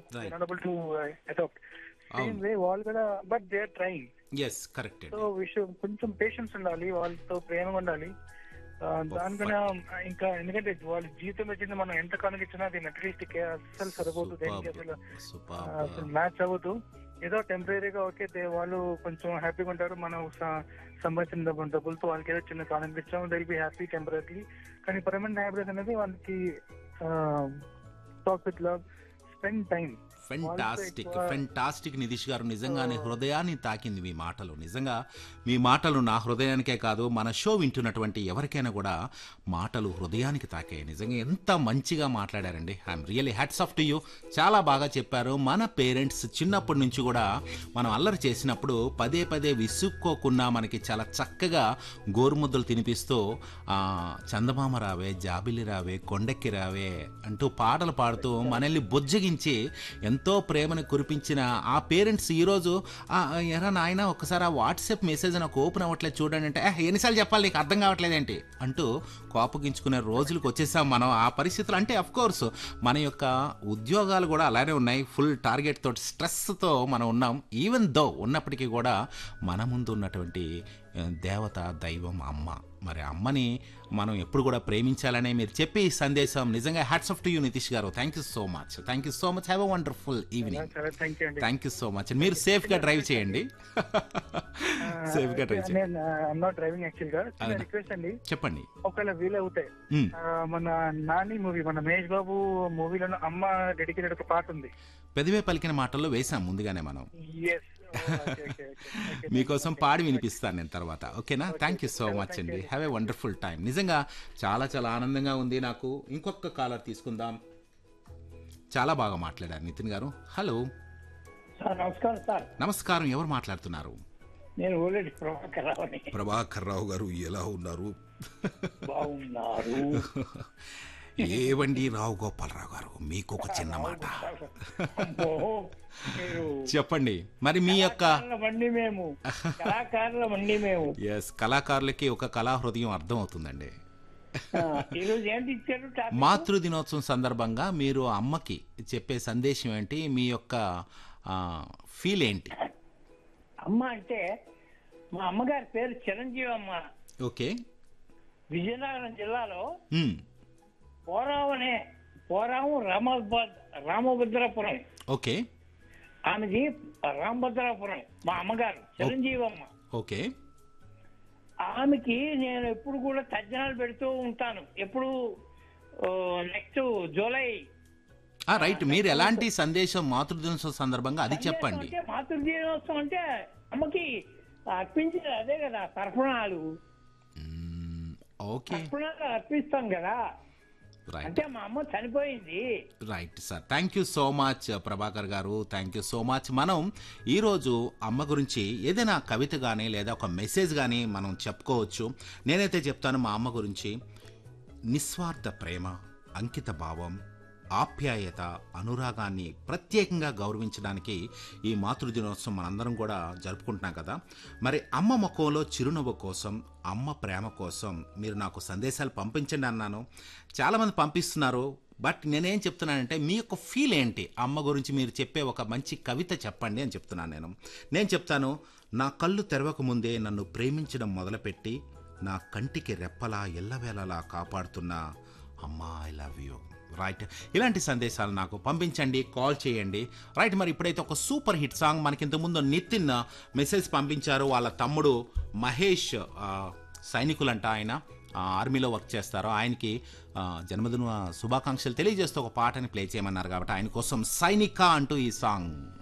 Right. Not able to adapt same అవును. Way వాళ్ళు కూడా but they are trying yes correct so విషయం కొంచెం పేషెన్స్ ఉండాలి వాళ్ళతో ప్రేమగా ఉండాలి ఆ, దానికన్నా ఇంకా ఎందుకంటే వాళ్ళ జీవితం వచ్చింది మనం ఎంత కనుగిచ్చినా అది అట్లీస్ట్ అస్సలు సరిపోదు దేనికి అసలు సూపర్ అసలు మ్యాచ్ అవ్వదు ఏదో టెంపరీగా ఓకే దే వాళ్ళు కొంచెం హ్యాపీగా ఉంటారు మనం స- సంపాదించిన డబ్బు- డబ్బులతో వాళ్ళకి ఏదో చిన్న కాలం ఇచ్చాము దిల్ బి హ్యాపీ టెంపరీ కానీ పర్మనెంట్ హ్యాపీనెస్ అనేది వాళ్ళకి talk with love spend time fantastic ఎక్కువ- ఫెంటాస్టిక్ నితీష్ గారు నిజంగానే హృదయాన్ని తాకింది మీ మాటలు నిజంగా మీ మాటలు నా హృదయానికే కాదు మన షో వింటున్నటువంటి ఎవరికైనా కూడా మాటలు హృదయానికి తాకాయి నిజంగా ఎంత మంచిగా మాట్లాడారండి I'm really hats off to you చాలా బాగా చెప్పారు మన పేరెంట్స్ చిన్నప్పటి నుంచి కూడా మనం అల్లరి చేసినప్పుడు పదే పదే విసుక్కోకుండా మనకి చాలా చక్కగా గోరుముద్దలు తినిపిస్తూ ఆ, చందమామ రావే జాబిలి రావే కొండెక్కి రావే అంటూ పాటలు పాడుతూ మనల్ని బుజ్జగించి ఎంతో ప్రేమను కురిపించిన ఆ పేరెంట్స్ ఈరోజు "ఆ, ఎరా నాయన ఒకసారి ఆ వాట్సాప్ మెసేజ్ నాకు ఓపెన్ అవ్వట్లేదు చూడండి అంటే "ఏ, ఎన్నిసార్లు చెప్పాలి నీకు అర్థం కావట్లేదేంటి అంటూ కోపగించుకునే రోజులకు వచ్చేసాం మనం ఆ పరిస్థితులు అంటే అఫ్ కోర్స్ మన యొక్క ఉద్యోగాలు కూడా అలానే ఉన్నాయి ఫుల్ టార్గెట్ తోటి స్ట్రెస్తో మనం ఉన్నాం ఈవెన్ దో ఉన్నప్పటికీ కూడా మన ముందు ఉన్నటువంటి ఆ, దేవత దైవం అమ్మ మరి అమ్మని మనం ఎప్పుడు కూడా ప్రేమించాలనే మీరు చెప్పి ఈ సందేశం నిజంగా hats off to you Nitish గారు thank you so much thank you so much have a wonderful evening చాలా థ్యాంక్ యూ అండి థ్యాంక్ యూ సో మచ్ మీరు సేఫ్గా డ్రైవ్ చేయండి సేఫ్గా డ్రైవ్ చేయండి నేను ఐఎమ్ నాట్ డ్రైవింగ్ యాక్చువల్ గా చిన్న అవునా. రిక్వెస్ట్ అండి చెప్పండి ఒకవేళ వీలవుతాయి మ్మ్. ఆ, మన నాని మూవీ మన మహేష్ బాబు మూవీలో అమ్మ డెడికేటెడ్ ఒక పాట ఉంది పెదవే పలికిన మాటల్లో వేసాం ముందుగానే మనం ఎస్ మీకోసం పాడి వినిపిస్తాను నేను తర్వాత ఓకేనా థ్యాంక్ యూ సో చాలా మచ్ thank అండి you. Have a wonderful time నిజంగా చాలా చాలా ఆనందంగా ఉంది నాకు ఇంకొక కాలర్ తీసుకుందాం చాలా బాగా మాట్లాడారు నితిన్ గారు హలో సార్ నమస్కారం సార్ నమస్కారం ఎవరు మాట్లాడుతున్నారు నేను ఓలేటి ప్రభాకర్ రావుని ప్రభాకర్ రావు గారు ఎలా ఉన్నారు బాగున్నారు ఏవండి రావు గోపాలరావు గారు మీకు ఒక చిన్న మాట అమ్మో, మీరు చెప్పండి మరి మీ యొక్క కళాకారులమండి మేము కళాకారులమండి మేము ఎస్ కళాకారులకి ఒక కళా హృదయం అర్థం అవుతుందండి ఆ, ఈరోజు ఏంటి ఇచ్చారు టాపిక్? మాతృ దినోత్సవం సందర్భంగా మీరు అమ్మకి చెప్పే సందేశం ఏంటి మీ యొక్క ఫీల్ ఏంటి అమ్మ అంటే మా అమ్మగారి పేరు చిరంజీవి అమ్మ ఓకే విజయనగరం జిల్లాలో మ్మ్. పోరావు అనే పోరాము రామభ రామభద్రాపురం ఓకే ఆమెది రామభద్రాపురం మా అమ్మగారు చిరంజీవి అమ్మ ఓకే ఆమెకి నేను ఎప్పుడు కూడా తజ్జనాలు పెడుతూ ఉంటాను ఎప్పుడు నెక్స్ట్ జూలై ఆ, రైట్ మీరు ఎలాంటి సందేశం మాతృ దినోత్సవం సందర్భంగా అది చెప్పండి అంటే మాతృ దినోత్సవం అంటే అమ్మకి అర్పించేది అదే కదా తర్పణాలు మ్మ్. ఓకే తర్పణాలు అర్పిస్తాం కదా రైట్ అంటే మా అమ్మ చనిపోయింది right sir thank you so much Prabhakar గారు థ్యాంక్ యూ సో మచ్ మనం ఈరోజు అమ్మ గురించి ఏదైనా కవిత కానీ లేదా ఒక మెసేజ్ కానీ మనం చెప్పుకోవచ్చు నేనైతే చెప్తాను మా అమ్మ గురించి నిస్వార్థ ప్రేమ అంకిత భావం ఆప్యాయత అనురాగాన్ని ప్రత్యేకంగా గౌరవించడానికి ఈ మాతృదినోత్సవం మనందరం కూడా జరుపుకుంటున్నాం కదా మరి అమ్మ ముఖంలో చిరునవ్వు కోసం అమ్మ ప్రేమ కోసం మీరు నాకు సందేశాలు పంపించండి అన్నాను చాలామంది పంపిస్తున్నారు బట్ నేనేం చెప్తున్నానంటే మీ యొక్క ఫీల్ ఏంటి అమ్మ గురించి మీరు చెప్పే ఒక మంచి కవిత చెప్పండి అని చెప్తున్నాను నేను నేను చెప్తాను నా కళ్ళు తెరవక ముందే నన్ను ప్రేమించడం మొదలుపెట్టి నా కంటికి రెప్పలా ఎల్లవేళలా కాపాడుతున్న అమ్మా ఐ లవ్ యూ రైట్ ఇలాంటి సందేశాలు నాకు పంపించండి కాల్ చేయండి రైట్ మరి ఇప్పుడైతే ఒక సూపర్ హిట్ సాంగ్ మనకి ఇంతకుముందు నితిన్ మెసేజ్ పంపించారు వాళ్ళ తమ్ముడు మహేష్ ఆ, సైనికులంట ఆయన ఆ, ఆర్మీలో వర్క్ చేస్తారు ఆయనకి ఆ, జన్మదిన శుభాకాంక్షలు తెలియజేస్తూ ఒక పాటని ప్లే చేయమన్నారు కాబట్టి ఆయన కోసం సైనిక అంటూ ఈ సాంగ్